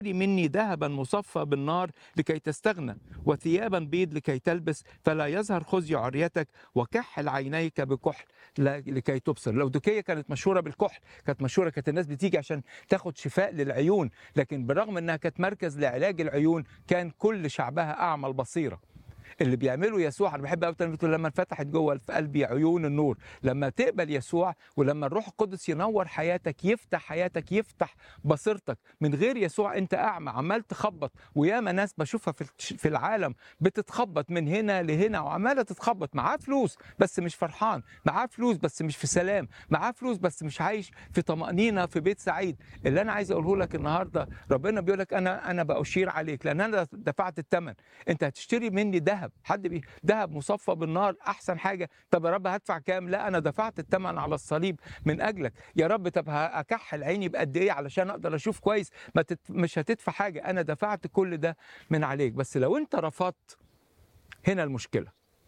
مني ذهبا مصفى بالنار لكي تستغنى وثيابا بيض لكي تلبس فلا يظهر خزي عريتك وكحل عينيك بكحل لا- لكي تبصر لودوكية كانت مشهورة بالكحل كانت مشهورة كانت الناس بتيجي عشان تاخد شفاء للعيون لكن بالرغم انها كانت مركز لعلاج العيون كان كل شعبها اعمى البصيره اللي بيعمله يسوع انا بحب قوي بتقول لما اتفتحت جوه في قلبي عيون النور لما تقبل يسوع ولما الروح القدس ينور حياتك يفتح حياتك يفتح بصيرتك من غير يسوع انت اعمى عمال تخبط وياما ناس بشوفها في الش- في العالم بتتخبط من هنا لهنا وعماله تتخبط معاه فلوس بس مش فرحان معاه فلوس بس مش في سلام معاه فلوس بس مش عايش في طمأنينة في بيت سعيد اللي انا عايز اقوله لك النهارده ربنا بيقول لك انا انا بأشير عليك لان انا دفعت الثمن انت هتشتري مني ذهب حد بي ذهب مصفى بالنار احسن حاجه طب يا رب هدفع كام لا انا دفعت الثمن على الصليب من اجلك يا رب طب هكحل عيني بقد ايه علشان اقدر اشوف كويس ما تت... مش هتدفع حاجه انا دفعت كل ده من عليك بس لو انت رفضت هنا المشكله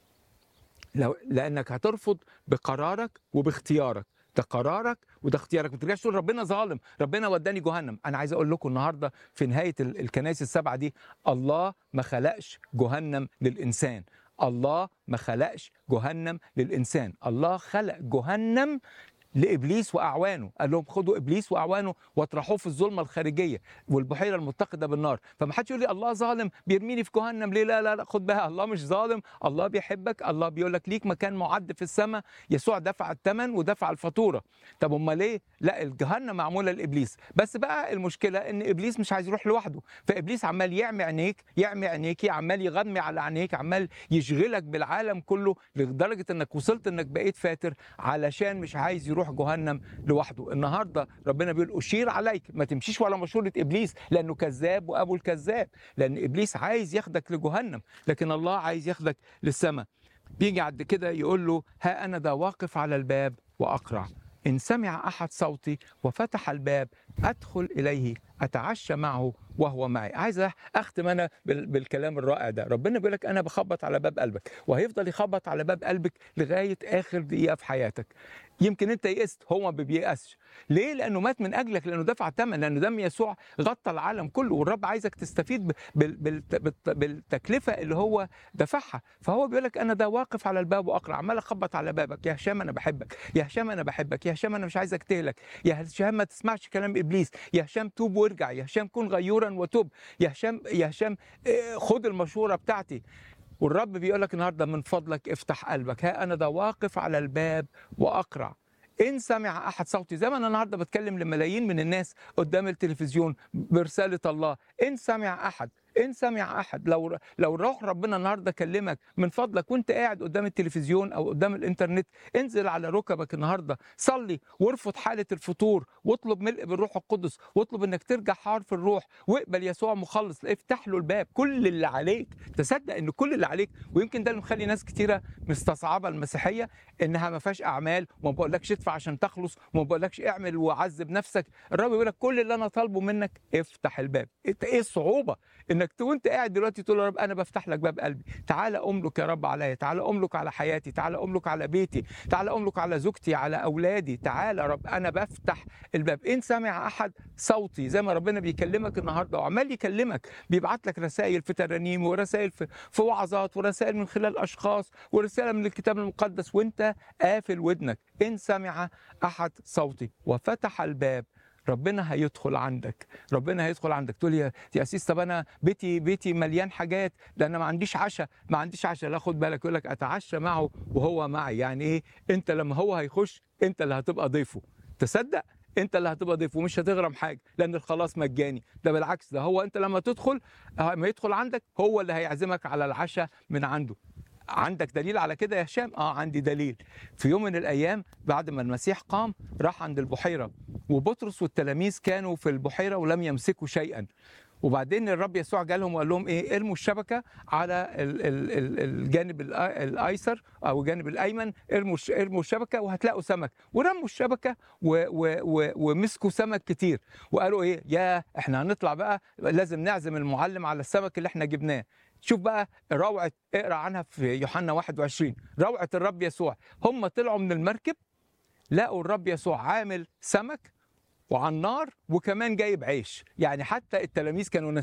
لو لانك هترفض بقرارك وباختيارك ده قرارك وده اختيارك ما ترجعش تقول ربنا ظالم ربنا وداني جهنم انا عايز اقول لكم النهارده في نهايه ال- الكنائس السبعه دي الله ما خلقش جهنم للانسان الله ما خلقش جهنم للانسان الله خلق جهنم لابليس واعوانه قال لهم خدوا ابليس واعوانه واطرحوه في الظلمه الخارجيه والبحيره المتقده بالنار فما حدش يقول لي الله ظالم بيرميني في جهنم ليه لا لا لا خد بقى الله مش ظالم الله بيحبك الله بيقول لك ليك مكان معد في السماء يسوع دفع الثمن ودفع الفاتوره طب امال ليه لا الجهنم معموله لابليس بس بقى المشكله ان ابليس مش عايز يروح لوحده فابليس عمال يعمي عينيك يعمي عينيكي عمال يغمي على عينيك عمال يشغلك بالعالم كله لدرجه انك وصلت انك بقيت فاتر علشان مش عايز يروح جهنم لوحده النهارده ربنا بيقول اشير عليك ما تمشيش ولا مشوره ابليس لانه كذاب وابو الكذاب لان ابليس عايز ياخدك لجهنم لكن الله عايز ياخدك للسماء بيجي عند كده يقول له ها انا ذا واقف على الباب واقرع ان سمع احد صوتي وفتح الباب ادخل اليه اتعشى معه وهو معي عايز اختم انا بال- بالكلام الرائع ده ربنا بيقول لك انا بخبط على باب قلبك وهيفضل يخبط على باب قلبك لغايه اخر دقيقه في حياتك يمكن انت يئست هو ما بييأسش ليه لانه مات من اجلك لانه دفع ثمن لانه دم يسوع غطى العالم كله والرب عايزك تستفيد ب- بال- بالت- بالت- بالتكلفه اللي هو دفعها فهو بيقول لك انا ده واقف على الباب واقرا عمال اخبط على بابك يا هشام انا بحبك يا هشام انا بحبك يا هشام انا مش عايزك تهلك يا هشام ما تسمعش كلام ابليس يا هشام توب وارجع يا هشام كن غيورا وتوب يا هشام يا هشام آه، خد المشوره بتاعتي والرب بيقول لك النهارده من فضلك افتح قلبك ها انا ده واقف على الباب واقرع ان سمع احد صوتي زي ما انا النهارده بتكلم لملايين من الناس قدام التلفزيون برساله الله ان سمع احد ان سمع احد لو لو روح ربنا النهارده كلمك من فضلك وانت قاعد قدام التلفزيون او قدام الانترنت انزل على ركبك النهارده صلي وارفض حاله الفتور واطلب ملء بالروح القدس واطلب انك ترجع حار في الروح واقبل يسوع مخلص افتح له الباب كل اللي عليك تصدق ان كل اللي عليك ويمكن ده اللي مخلي ناس كتيره مستصعبه المسيحيه انها ما فيهاش اعمال وما بقولكش ادفع عشان تخلص وما بقولكش اعمل وعذب نفسك الرب بيقول لك كل اللي انا طالبه منك افتح الباب انت ايه الصعوبه انك ت- وانت قاعد دلوقتي تقول يا رب انا بفتح لك باب قلبي تعالى املك يا رب عليا تعالى املك على حياتي تعالى املك على بيتي تعالى املك على زوجتي على اولادي تعالى يا رب انا بفتح الباب ان سمع احد صوتي زي ما ربنا بيكلمك النهارده وعمال يكلمك بيبعت لك رسائل في ترانيم ورسائل في, في وعظات ورسائل من خلال اشخاص ورساله من الكتاب المقدس وانت قافل ودنك ان سمع احد صوتي وفتح الباب ربنا هيدخل عندك ربنا هيدخل عندك تقول يا يا اسيس طب انا بيتي بيتي مليان حاجات ده انا ما عنديش عشاء ما عنديش عشاء لا خد بالك يقول لك اتعشى معه وهو معي يعني ايه انت لما هو هيخش انت اللي هتبقى ضيفه تصدق انت اللي هتبقى ضيف ومش هتغرم حاجه لان الخلاص مجاني ده بالعكس ده هو انت لما تدخل لما يدخل عندك هو اللي هيعزمك على العشاء من عنده عندك دليل على كده يا هشام اه عندي دليل في يوم من الايام بعد ما المسيح قام راح عند البحيره وبطرس والتلاميذ كانوا في البحيره ولم يمسكوا شيئا وبعدين الرب يسوع جالهم وقال لهم ايه ارموا الشبكه على ال- ال- ال- الجانب الأ- الايسر او الجانب الايمن ارموا الش- ارموا الشبكه وهتلاقوا سمك ورموا الشبكه و و و ومسكوا سمك كتير وقالوا ايه يا احنا هنطلع بقى لازم نعزم المعلم على السمك اللي احنا جبناه شوف بقى روعه اقرا عنها في يوحنا 21 روعه الرب يسوع هم طلعوا من المركب لقوا الرب يسوع عامل سمك وعلى النار وكمان جايب عيش يعني حتى التلاميذ كانوا